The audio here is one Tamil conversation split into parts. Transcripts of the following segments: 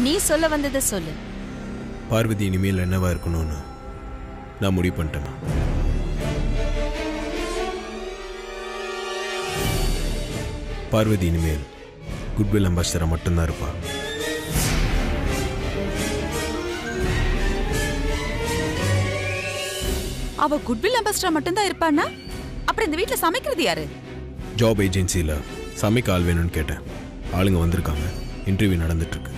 நீ சொல்ல வந்ததை சொல்லு பார்வதி இனிமேல் என்னவா இருக்கணும்னு நான் முடிவு பண்ணிட்டேம்மா பார்வதி இனிமேல் குட்வில் அம்பாசிடரா மட்டும்தான் இருப்பா அவ குட்வில் அம்பாஸ்டர் மட்டும்தான் இருப்பான்னா அப்புறம் இந்த வீட்ல சமைக்கிறது யாரு ஜாப் ஏஜென்சியில் சமைக்க ஆள் வேணும்னு கேட்டேன் ஆளுங்க வந்திருக்காங்க இன்டர்வியூ நடந்துட்டு இருக்கு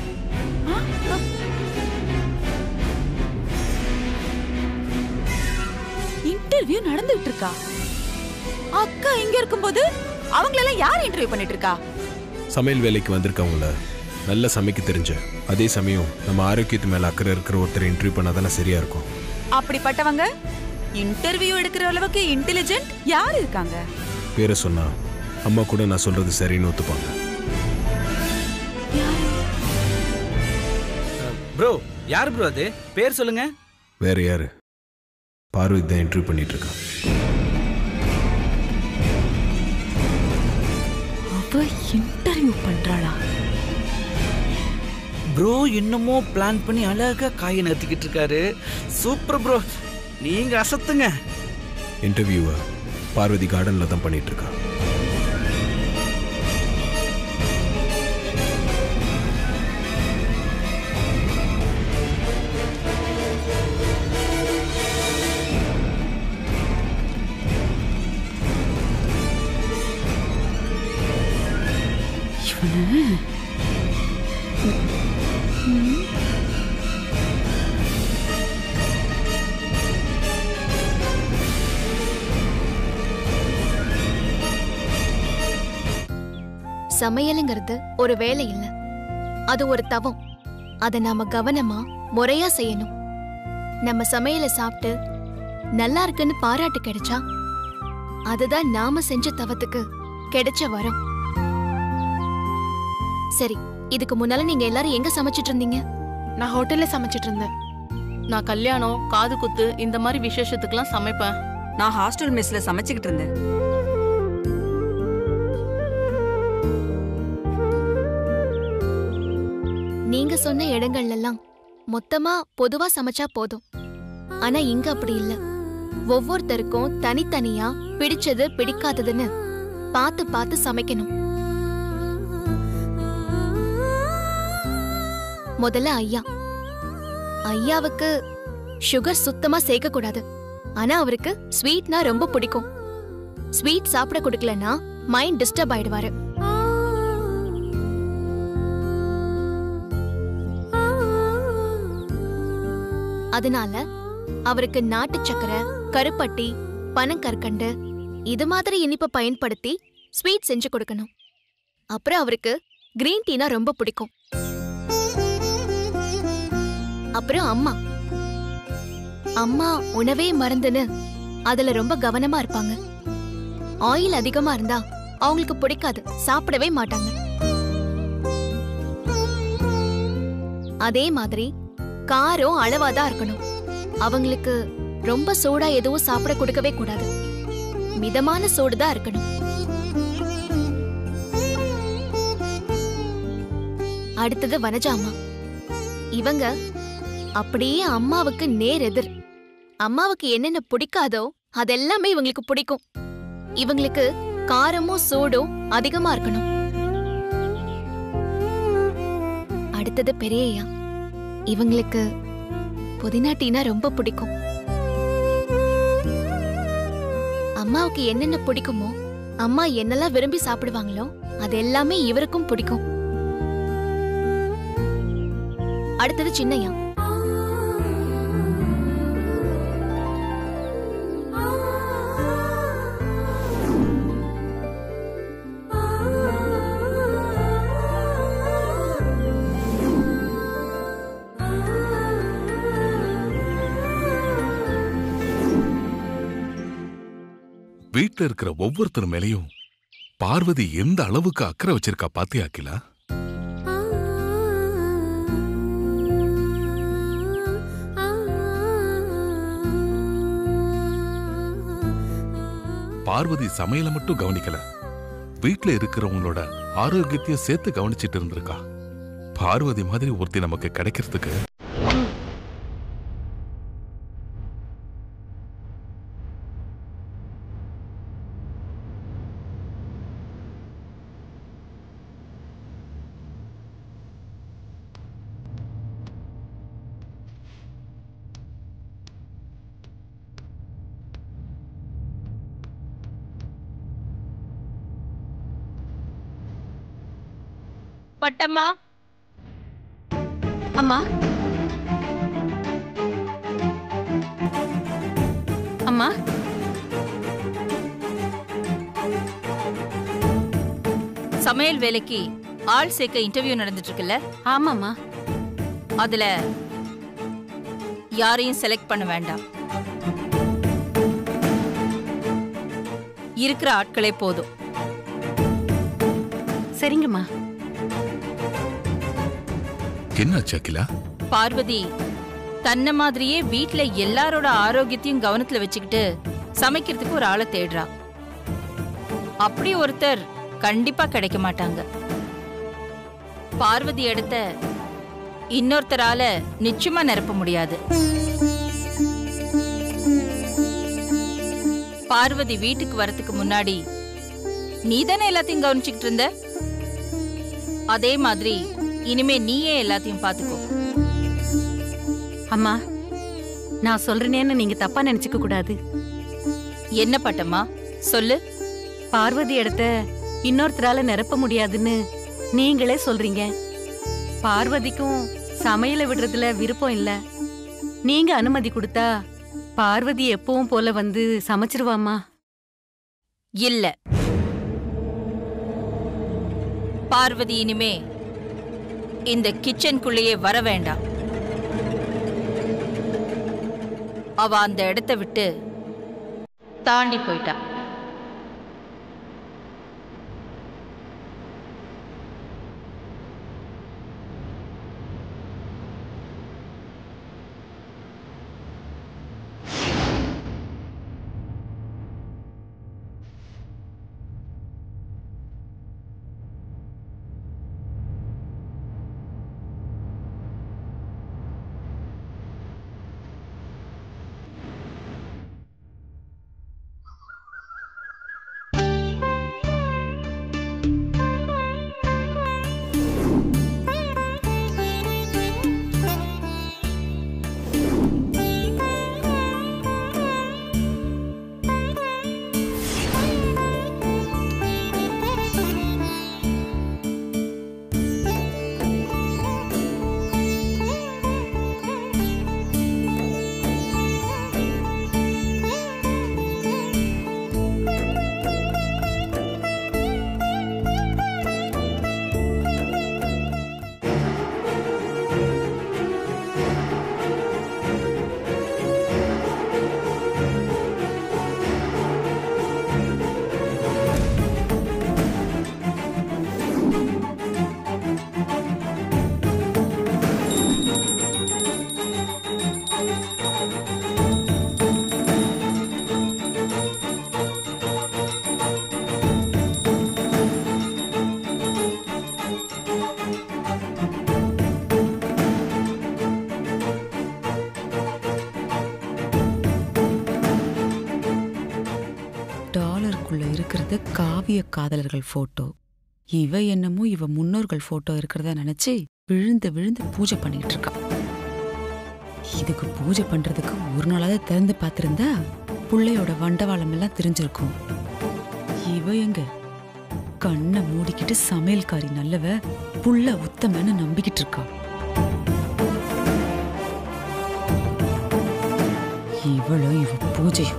இன்டர்வியூ நடந்துட்டு இருக்கா அக்கா இங்க இருக்கும்போது அவங்களெல்லாம் யார் இன்டர்வியூ பண்ணிட்டு இருக்கா சமையல் வேலைக்கு வந்திருக்கவங்கள நல்லா சமைக்க தெரிஞ்ச அதே சமயம் நம்ம ஆரோக்கியத்து மேலே அக்கறை இருக்கிற ஒருத்தரை இன்டர்வியூ பண்ணால் தானே சரியா இருக்கும் அப்படிப்பட்டவங்க இன்டர்வியூ எடுக்கிற அளவுக்கு இன்டெலிஜென்ட் யார் இருக்காங்க பேரை சொன்னா அம்மா கூட நான் சொல்றது சரின்னு ஒத்துப்பாங்க ப்ரோ யார் ப்ரோ அது பேர் சொல்லுங்க வேற யாரு பார்வதி தான் இன்டர்வியூ பண்ணிட்டு இருக்கா அவ இன்டர்வியூ பண்றாளா ப்ரோ இன்னமும் பிளான் பண்ணி அழகா காயை நகர்த்திக்கிட்டு இருக்காரு சூப்பர் ப்ரோ நீங்க அசத்துங்க இன்டர்வியூவை பார்வதி கார்டனில் தான் பண்ணிட்டு இருக்கா சமையலுங்கிறது ஒரு வேலை இல்ல அது ஒரு தவம் அத நாம கவனமா முறையா செய்யணும் நம்ம சமையலை சாப்பிட்டு நல்லா இருக்குன்னு பாராட்டு கிடைச்சா அதுதான் நாம செஞ்ச தவத்துக்கு கிடைச்ச வரம் சரி இதுக்கு முன்னால நீங்க எல்லாரும் எங்க சமைச்சிட்டு இருந்தீங்க நான் ஹோட்டல்ல சமைச்சிட்டு இருந்தேன் நான் கல்யாணம் காது குத்து இந்த மாதிரி விசேஷத்துக்குலாம் சமைப்பேன் நான் ஹாஸ்டல் மெஸ்ல சமைச்சுக்கிட்டு இருந்தேன் நீங்க சொன்ன இடங்கள்ல எல்லாம் மொத்தமா பொதுவா சமைச்சா போதும் ஆனா இங்க அப்படி இல்ல ஒவ்வொருத்தருக்கும் தனித்தனியா பிடிச்சது பிடிக்காததுன்னு பார்த்து பார்த்து சமைக்கணும் முதல்ல ஐயா ஐயாவுக்கு சுகர் சுத்தமா சேர்க்க கூடாது ஆனா அவருக்கு ஸ்வீட்னா ரொம்ப பிடிக்கும் ஸ்வீட் சாப்பிட கொடுக்கலன்னா மைண்ட் டிஸ்டர்ப் ஆயிடுவாரு அதனால அவருக்கு நாட்டு சக்கரை கருப்பட்டி பனங்கற்கண்டு இது மாதிரி இனிப்பை பயன்படுத்தி ஸ்வீட் செஞ்சு கொடுக்கணும் அப்புறம் அவருக்கு கிரீன் டீனா ரொம்ப பிடிக்கும் அப்புறம் அம்மா அம்மா உணவே மருந்துன்னு அதுல ரொம்ப கவனமா இருப்பாங்க ஆயில் அதிகமா இருந்தா அவங்களுக்கு பிடிக்காது சாப்பிடவே மாட்டாங்க அதே மாதிரி காரம் அளவாதான் இருக்கணும் அவங்களுக்கு ரொம்ப சூடா எதுவும் சாப்பிட கொடுக்கவே கூடாது மிதமான சூடு தான் இருக்கணும் அடுத்தது வனஜா அம்மா இவங்க அப்படியே அம்மாவுக்கு நேர் எதிர் அம்மாவுக்கு என்னென்ன பிடிக்காதோ அதெல்லாமே இவங்களுக்கு பிடிக்கும் இவங்களுக்கு காரமும் சூடும் அதிகமா இருக்கணும் அடுத்தது பெரியய்யா இவங்களுக்கு புதினா டீனா ரொம்ப பிடிக்கும் அம்மாவுக்கு என்னென்ன பிடிக்குமோ அம்மா என்னெல்லாம் விரும்பி சாப்பிடுவாங்களோ அது எல்லாமே இவருக்கும் பிடிக்கும் அடுத்தது சின்னையா வீட்ல இருக்கிற ஒவ்வொருத்தர் மேலயும் பார்வதி எந்த அளவுக்கு அக்கறை வச்சிருக்கா பாத்தியா அகிலா பார்வதி சமையலை மட்டும் கவனிக்கல வீட்ல இருக்கிறவங்களோட ஆரோக்கியத்தையும் சேர்த்து கவனிச்சிட்டு இருந்திருக்கா பார்வதி மாதிரி ஒருத்தி நமக்கு கிடைக்கிறதுக்கு பட்டம்மா அம்மா அம்மா சமையல் வேலைக்கு ஆள் சேர்க்க இன்டர்வியூ நடந்துட்டு இருக்குல்ல ஆமாம்மா அதுல யாரையும் செலக்ட் பண்ண வேண்டாம் இருக்கிற ஆட்களே போதும் சரிங்கம்மா என்னாச்சு அகிலா பார்வதி தன்ன மாதிரியே வீட்ல எல்லாரோட ஆரோக்கியத்தையும் கவனத்துல வச்சுக்கிட்டு சமைக்கிறதுக்கு ஒரு ஆளை தேடுறா அப்படி ஒருத்தர் கண்டிப்பா கிடைக்க மாட்டாங்க பார்வதி இடத்த இன்னொருத்தரால நிச்சயமா நிரப்ப முடியாது பார்வதி வீட்டுக்கு வரதுக்கு முன்னாடி நீதானே எல்லாத்தையும் கவனிச்சுக்கிட்டு இருந்த அதே மாதிரி இனிமே நீயே எல்லாத்தையும் பாத்துக்கோ அம்மா நான் சொல்றேனேன்னு நீங்க தப்பா நினைச்சுக்க கூடாது என்ன பட்டம்மா சொல்லு பார்வதி இடத்த இன்னொருத்தரால நிரப்ப முடியாதுன்னு நீங்களே சொல்றீங்க பார்வதிக்கும் சமையலை விடுறதுல விருப்பம் இல்ல நீங்க அனுமதி கொடுத்தா பார்வதி எப்பவும் போல வந்து சமைச்சிருவாமா இல்ல பார்வதி இனிமே இந்த கிச்சனுக்குள்ளேயே வர வேண்டாம் அவ அந்த இடத்தை விட்டு தாண்டி போயிட்டா டாலருக்குள்ள இருக்கிறது காவிய காதலர்கள் போட்டோ இவ என்னமோ இவ முன்னோர்கள் போட்டோ இருக்கிறத நினைச்சு விழுந்து விழுந்து பூஜை பண்ணிட்டு இருக்கா இதுக்கு பூஜை பண்றதுக்கு ஒரு நாளாவது திறந்து பார்த்திருந்தா புள்ளையோட வண்டவாளம் எல்லாம் தெரிஞ்சிருக்கும் இவ எங்க கண்ணை மூடிக்கிட்டு சமையல்காரி நல்லவ புள்ள உத்தமன்னு நம்பிக்கிட்டு இருக்கா இவளோ இவ பூஜையும்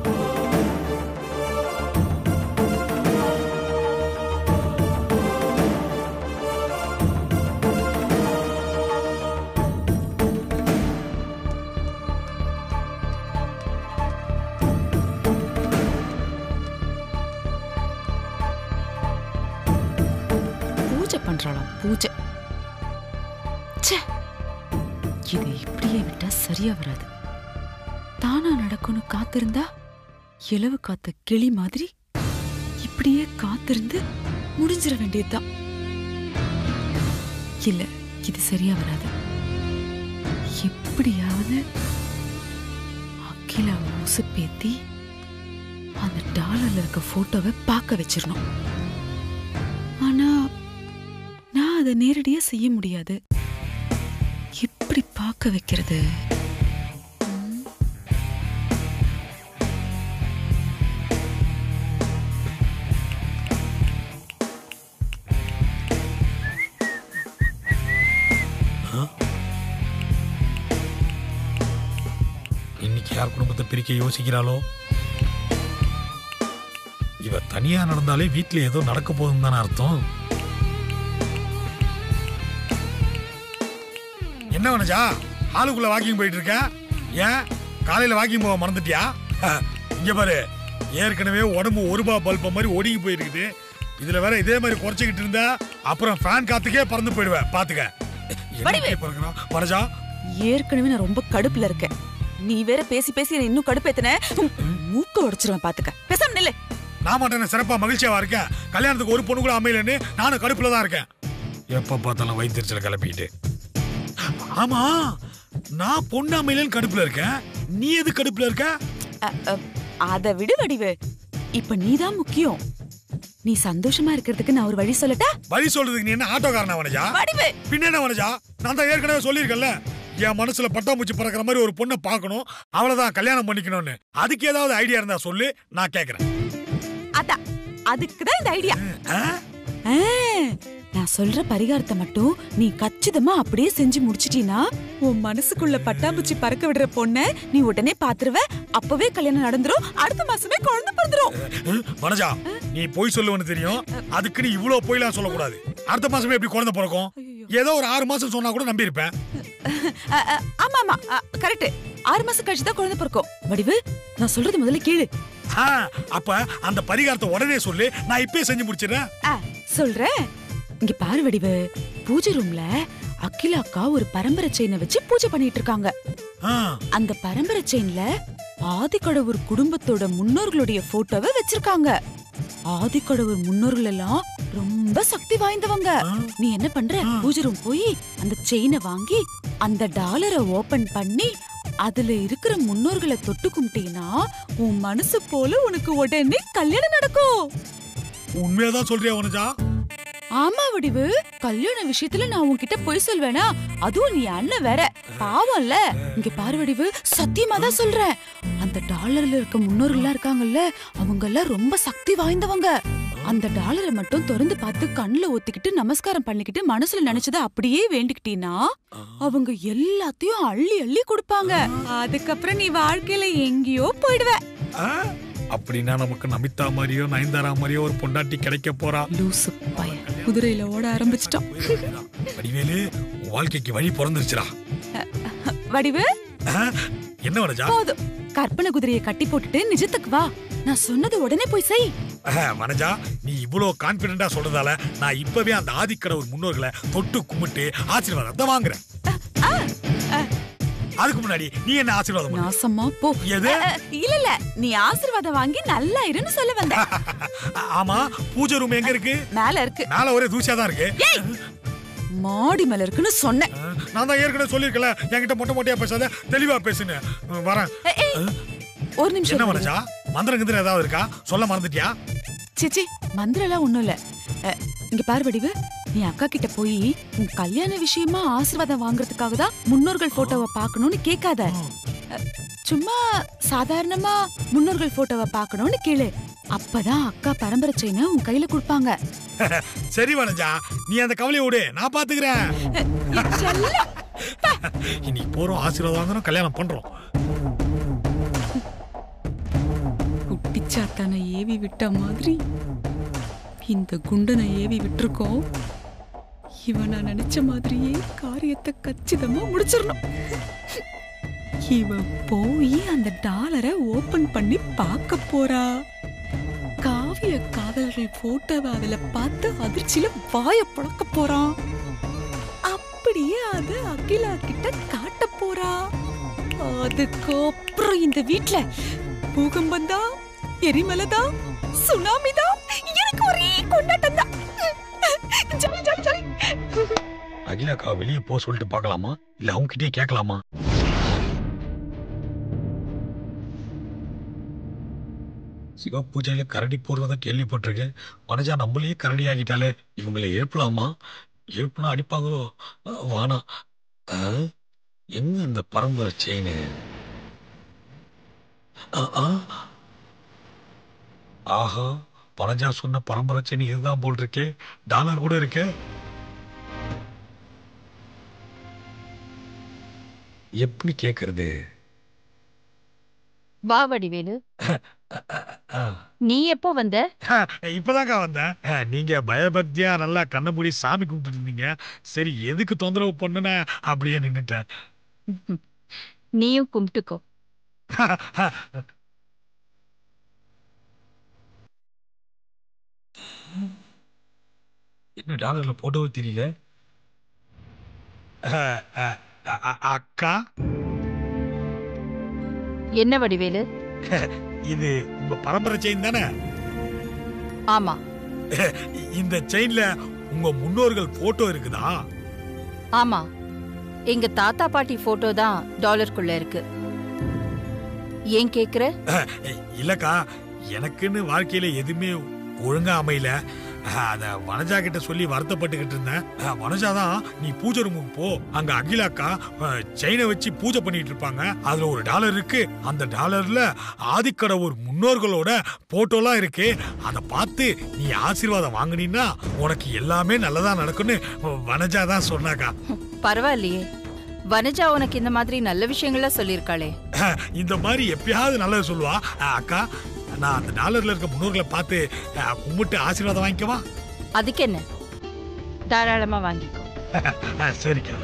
பூஜை பண்றாளாம் பூஜை ச்சே இதை இப்படியே விட்டா சரியா வராது தானா நடக்கும்னு காத்திருந்தா இலவு காத்த கிளி மாதிரி இப்படியே காத்திருந்து முடிஞ்சிட வேண்டியதுதான் இல்ல இது சரியா வராது எப்படியாவது அகிலா உசுப்பேத்தி அந்த டாலர்ல இருக்க போட்டோவை பார்க்க வச்சிடணும் ஆனா நான் அதை நேரடியா செய்ய முடியாது எப்படி பார்க்க வைக்கிறது ம்? இன்னைக்கு யார் குடும்பத்தை பிரிக்க யோசிக்கிறாளோ இவ தனியா நடந்தாலே வீட்ல ஏதோ நடக்க போகுதுன்னு தானே அர்த்தம் என்ன வனஜா ஹாலுக்குள்ள வாக்கிங் போயிட்டு இருக்க ஏன் காலையில வாக்கிங் போக மறந்துட்டியா இங்க பாரு ஏற்கனவே உடம்பு ஒரு ரூபா பல்ப மாதிரி ஒடுங்கி போயிருக்குது இதுல வேற இதே மாதிரி குறைச்சிக்கிட்டு இருந்தா அப்புறம் ஃபேன் காத்துக்கே பறந்து போயிடுவேன் பாத்துக்க என்ன இப்படி பறக்குறான்? வனஜா ஏற்கனவே நான் ரொம்ப கடுப்புல இருக்கேன் நீ வேற பேசி பேசி என்னை இன்னும் கடுப்பேத்தன மூக்க உடைச்சிருவேன் பாத்துக்க பேசாம நில்லு நான் மட்டும் என்ன சிறப்பா மகிழ்ச்சியாவா இருக்கேன் கல்யாணத்துக்கு ஒரு பொண்ணு கூட அமையலன்னு நானும் கடுப்புல தான் இருக்கேன் எப்ப பார்த்தாலும் வயிற்றுச்சல கிளப்பிக்கிட்டு ஆமா நான் பொண்ணு அமையலன்னு கடுப்புல இருக்கேன் நீ எது கடுப்புல இருக்க அ, அ, அத விடு வடிவு இப்ப நீதான் முக்கியம் நீ சந்தோஷமா இருக்கிறதுக்கு நான் ஒரு வழி சொல்லட்டா வழி சொல்றதுக்கு நீ என்ன ஆட்டோக்காரனா வனஜா வடிவு பின்ன என்ன வனஜா நான் தான் ஏற்கனவே சொல்லியிருக்கேன்ல என் மனசுல பட்டாம்பூச்சி பறக்கிற மாதிரி ஒரு பொண்ணை பார்க்கணும் அவ்வளவுதான் கல்யாணம் பண்ணிக்கணும்னு அதுக்கு ஏதாவது ஐடியா இருந்தா சொல்லு நான் கேக்குறேன் அதான் அதுக்குதான் இந்த ஐடியா ஆ? நான் சொல்ற பரிகாரத்தை மட்டும் நீ கச்சிதமா அப்படியே செஞ்சு முடிச்சிட்டீனா உன் மனசுக்குள்ள பட்டாம்பூச்சி பறக்க விடுற பொண்ண நீ உடனே பாத்துருவ அப்பவே கல்யாணம் நடந்துரும் அடுத்த மாசமே குழந்தை பிறந்துரும் ம், வனஜா நீ பொய் சொல்லுவன்னு தெரியும் அதுக்கு நீ இவ்வளவு பொய்லாம் சொல்லக்கூடாது அடுத்த மாசமே எப்படி குழந்தை பிறக்கும் ஏதோ ஒரு ஆறு மாசம் சொன்னா கூட நம்பி இருப்பேன் அ, அ, ஆமா ஆமா கரெக்ட் ஆறு மாசம் கழிச்சு தான் குழந்தை பிறக்கும் வடிவு நான் சொல்றது முதல்ல கேளு அப்ப அந்த பரிகாரத்தை உடனே சொல்லு நான் இப்பயே செஞ்சு முடிச்சிடுறேன் ஆ, சொல்றேன் இங்க பாரு வடிவு பூஜை ரூம்ல அகிலா அக்கா ஒரு பரம்பரை செயினை வச்சு பூஜை பண்ணிட்டு இருக்காங்க ஆ, அந்த பரம்பரை செயின்ல ஆதிக்கடவுர் குடும்பத்தோட முன்னோர்களுடைய போட்டோவை வச்சிருக்காங்க ஆதிக்கடவுர் முன்னோர்கள் எல்லாம் ரொம்ப சக்தி வாய்ந்தவங்க ஆ. நீ என்ன பண்ற ஆ. பூஜை ரூம் போய் அந்த செயினை வாங்கி அந்த டாலரை ஓபன் பண்ணி அதுல இருக்கிற முன்னோர்களை தொட்டு கும்பிட்டீங்கன்னா உன் மனசு போல உனக்கு உடனே கல்யாணம் நடக்கும் உண்மையாதான் சொல்றியா வனஜா ஆமா வடிவு கல்யாண விஷயத்துல நான் உன்கிட்ட பொய் சொல்வேனா அதுவும் நீ அண்ணன் வேற பாவம்ல இங்க பாரு வடிவு சத்தியமா தான் சொல்றேன் அந்த டாலர்ல இருக்க முன்னோர்கள்லாம் இருக்காங்கல்ல அவங்க எல்லாம் ரொம்ப சக்தி வாய்ந்தவங்க அந்த டாலரை மட்டும் திறந்து பார்த்து கண்ணுல ஒத்திக்கிட்டு நமஸ்காரம் பண்ணிக்கிட்டு மனசுல நினைச்சத அப்படியே வேண்டிக்கிட்டீனா அவங்க எல்லாத்தையும் அள்ளி அள்ளி கொடுப்பாங்க அதுக்கப்புறம் நீ வாழ்க்கையில எங்கேயோ போயிடுவ ஆ? அப்படின்னா நமக்கு நமிதா மாதிரியோ நயன்தாரா மாதிரியோ ஒரு பொண்டாட்டி கிடைக்க போறா லூசு பையன் குதிரையில ஓட ஆரம்பிச்சிட்டான் வடிவேலு உன் வாழ்க்கைக்கு வழி பிறந்துருச்சுடா வடிவு ஆ? என்ன வனஜா போதும் கற்பனை குதிரையை கட்டி போட்டுட்டு நிஜத்துக்கு வா நான் சொன்னது உடனே போய் செய் ஆ, வனஜா நீ இவ்வளவு கான்பிடண்டா சொல்றதால நான் இப்பவே அந்த ஆதிக்கடவுர் முன்னோர்களை தொட்டு கும்பிட்டு ஆசீர்வாதத்தை வாங்குறேன் அதுக்கு முன்னாடி நீ என்ன ஆசீர்வாதம் பண்ணு. நாசமா போ எது அ, இல்ல இல்ல நீ ஆசீர்வாதம் வாங்கி நல்லா இருன்னு சொல்ல வந்த ஆமா பூஜை ரூம் எங்க இருக்கு மேல இருக்கு மேல ஒரே தூசியா தான் இருக்கு மாடி மேல இருக்குன்னு சொன்னேன் ஆ, நான் தான் ஏற்கனவே சொல்லியிருக்கல என்கிட்ட மொட்டை மொட்டையா பேசாத தெளிவா பேசுன்னு ஆ, வரேன் ஏய், ஏய், ஒரு நிமிஷம் என்ன இரு. வனஜா மந்திரம் கிந்திரம் ஏதாவது இருக்கா சொல்ல மறந்துட்டியா சிச்சி மந்திரம் எல்லாம் ஒண்ணும் இல்ல அ, இங்க பாரு வடிவு நீ அக்கா கிட்ட போய் உன் கல்யாண விஷயமா ஆசீர்வாதம் வாங்குறதுக்காக தான் முன்னோர்கள் போட்டோவை பார்க்கணும்னு கேட்காத அ, சும்மா சாதாரணமா முன்னோர்கள் போட்டோவை பார்க்கணும்னு கேளு அப்பதான் அக்கா பரம்பரை செயினை உன் கையில கொடுப்பாங்க சரி வனஜா நீ அந்த கவலையை விடு நான் பாத்துக்கிறேன் இன்னைக்கு போறோம் ஆசீர்வாதம் வாங்குறோம் கல்யாணம் பண்றோம் குட்டிச்சாத்தானை ஏவி விட்ட மாதிரி இந்த குண்டனை ஏவி விட்டுருக்கோம் இவன் நான் நினைச்ச மாதிரியே காரியத்தை கச்சிதமா முடிச்சிடணும் இவன் போய் அந்த டாலரை ஓபன் பண்ணி பார்க்க போறா காவிய காதலர்கள் போட்டோவை அதுல பார்த்து அதிர்ச்சியில வாய பழக்க போறான் அப்படியே அது அகிலா கிட்ட காட்ட போறா அதுக்கப்புறம் இந்த வீட்ல பூகம்பம் தான் எரிமலை தான் சுனாமி தான் எனக்கு ஒரே கொண்டாட்டம் தான் ஜாலி ஜாலி ஜாலி அகிலாக்கா வெளியே போக சொல்லிட்டு பார்க்கலாமா இல்ல அவங்க கிட்டயே கேட்கலாமா சிவா பூஜையில கரடி போடுறத கேள்விப்பட்டிருக்கேன் மனஜா நம்மளையே கரடி ஆகிட்டாலே இவங்களை எழுப்பலாமா எழுப்புனா அடிப்பாங்களோ அஹ், வானா அஹ், எங்க இந்த பரம்பரை செயின் ஆஹா பனஜா சொன்ன பரம்பரை செயின் இதுதான் போல் இருக்கே டாலர் கூட இருக்கே எப்படி கேக்குறது வா வடிவேலு அஹ், நீ எப்போ வந்த இப்பதாக்கா வந்தேன் அஹ், நீங்க பயபக்தியா நல்லா கண்ண மூடி சாமி கும்பிட்டு இருந்தீங்க சரி எதுக்கு தொந்தரவு பண்ணுன அப்படியே நின்னுட்டேன் நீயும் கும்பிட்டுக்கோ என்ன டாலர்ல போட்டோ தெரியல அஹ், அஹ், அ- அ- அக்கா என்ன வடிவேலு இது உங்க பரம்பரை செயின் தானே ஆமா இந்த செயின்ல உங்க முன்னோர்கள் போட்டோ இருக்குதா ஆமா எங்க தாத்தா பாட்டி போட்டோ தான் டாலருக்குள்ள இருக்கு ஏன் கேக்குற இல்லக்கா எனக்குன்னு வாழ்க்கையில எதுவுமே ஒழுங்கா அமையல அஹ், அத வனஜா கிட்ட சொல்லி வருத்தப்பட்டுக்கிட்டு இருந்தேன் அஹ், வனஜா தான் நீ பூஜை ரூமுக்கு போ அங்க அகிலாக்கா அஹ், செயினை வச்சு பூஜை பண்ணிட்டு இருப்பாங்க அதுல ஒரு டாலர் இருக்கு அந்த டாலர்ல ஆதிக்கடவுர் முன்னோர்களோட போட்டோலாம் இருக்கு அதை பார்த்து நீ ஆசீர்வாதம் வாங்குனீன்னா உனக்கு எல்லாமே நல்லதா நடக்கும்னு வனஜா தான் சொன்னாக்கா பரவாயில்லையே வனஜா உனக்கு இந்த மாதிரி நல்ல விஷயங்கள்லாம் சொல்லியிருக்காளே அஹ், இந்த மாதிரி எப்பயாவது நல்லது சொல்லுவா அஹ், அக்கா நான் அந்த டாலர்ல இருக்க முன்னோர்களை பார்த்து அஹ், கும்பிட்டு ஆசீர்வாதம் வாங்கிக்கவா அதுக்கு என்ன தாராளமா வாங்கிக்கோ அஹ், சரிக்கா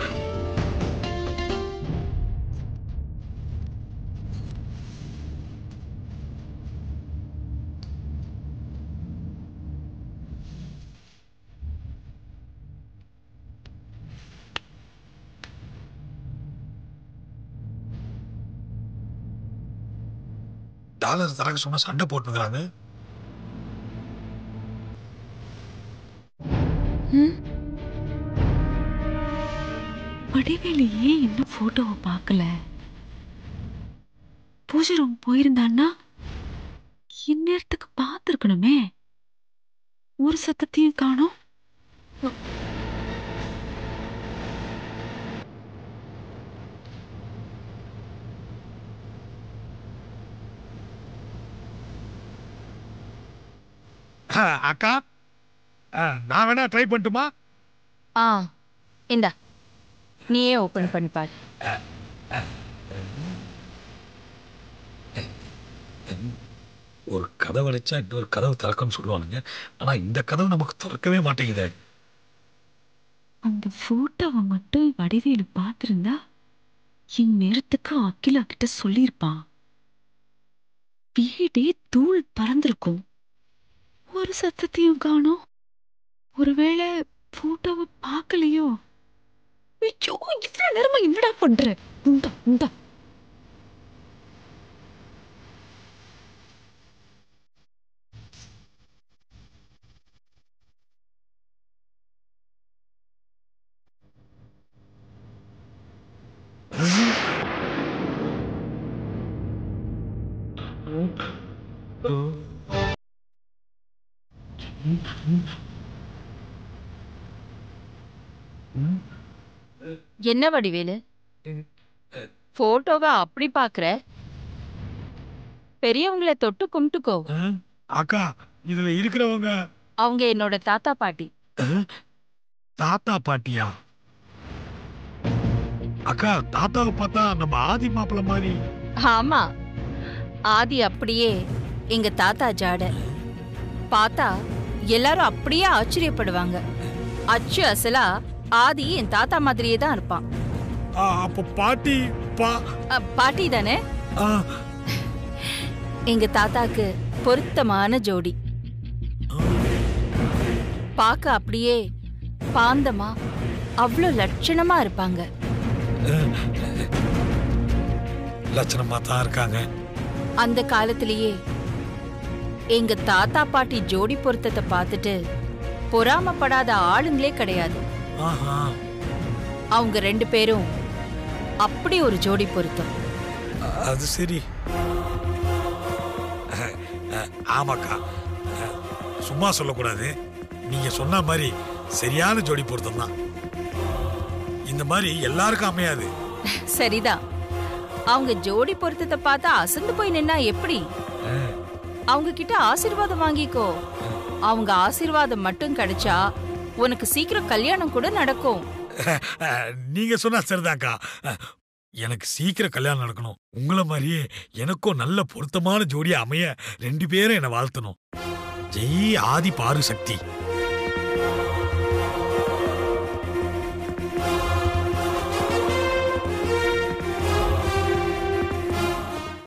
டாலர் தரக்கு சொன்னா சண்டை போட்டுக்கிறாங்க வடிவேலு ஏன் இன்னும் போட்டோவை பார்க்கல பூஜை ரூம் போயிருந்தான்னா இந்நேரத்துக்கு பார்த்துருக்கணுமே ஒரு சத்தத்தையும் காணோம் அஹ், அக்கா அஹ், நான் வேணா ட்ரை பண்ணட்டுமா ஆ இந்தா நீயே ஓபன் பண்ணி பாரு ஒரு கதவு அடைச்சா இன்னொரு கதவு திறக்கும்னு சொல்லுவானுங்க ஆனா இந்த கதவு நமக்கு திறக்கவே மாட்டேங்குதே அந்த போட்டோவை மட்டும் வடிவேலு பார்த்திருந்தா இந்நேரத்துக்கு அகிலா கிட்ட சொல்லியிருப்பான் வீடே தூள் பறந்திருக்கும் ஒரு சத்தத்தையும் காணோம் ஒருவேளை போட்டோவை பார்க்கலையோ ஐயோ இவ்வளவு நேரமா என்னடா பண்ற உண்டா உண்டா என்ன வடிவேலு போட்டோவை அப்படி பாக்குற பெரியவங்கள தொட்டு கும்பிட்டுக்கோ அஹ், அக்கா இதுல இருக்கிறவங்க அவங்க என்னோட தாத்தா பாட்டி அஹ், தாத்தா பாட்டியா அக்கா தாத்தாவை பார்த்தா நம்ம ஆதி மாப்பிள்ள மாதிரி ஆமா ஆதி அப்படியே எங்க தாத்தா ஜாட பார்த்தா எல்லாரும் அப்படியே ஆச்சரியப்படுவாங்க அச்சு அசலா ஆதி என் தாத்தா மாதிரியே தான் இருப்பான் ஆ, அப்ப பாட்டி பா அ, பாட்டி தானே ஆ, எங்க தாத்தாக்கு பொருத்தமான ஜோடி பார்க்க அப்படியே பாந்தமா அவ்வளோ லட்சணமா இருப்பாங்க லட்சணமா தான் இருக்காங்க அந்த காலத்திலேயே எங்க தாத்தா பாட்டி ஜோடி பொருத்தத்தை பார்த்துட்டு பொறாமப்படாத ஆளுங்களே கிடையாது ஆஹா அவங்க ரெண்டு பேரும் அப்படி ஒரு ஜோடி பொருத்தம் அது சரி அஹ், அஹ், ஆமாக்கா அஹ், சும்மா சொல்லக்கூடாது நீங்க சொன்ன மாதிரி சரியான ஜோடி பொருத்தம் தான் இந்த மாதிரி எல்லாருக்கும் அமையாது சரிதான் அவங்க ஜோடி பொருத்தத்தை பார்த்தா அசந்து போய் நின்னா எப்படி அவங்க கிட்ட ஆசீர்வாதம் வாங்கிக்கோ அவங்க ஆசீர்வாதம் மட்டும் கிடைச்சா உனக்கு சீக்கிரம் கல்யாணம் கூட நடக்கும் அஹ், நீங்க சொன்னா சரிதான்க்கா அஹ், எனக்கு சீக்கிரம் கல்யாணம் நடக்கணும் உங்களை மாதிரியே எனக்கும் நல்ல பொருத்தமான ஜோடியா அமைய ரெண்டு பேரும் என்னை வாழ்த்தணும் ஜெய் ஆதி பாரு சக்தி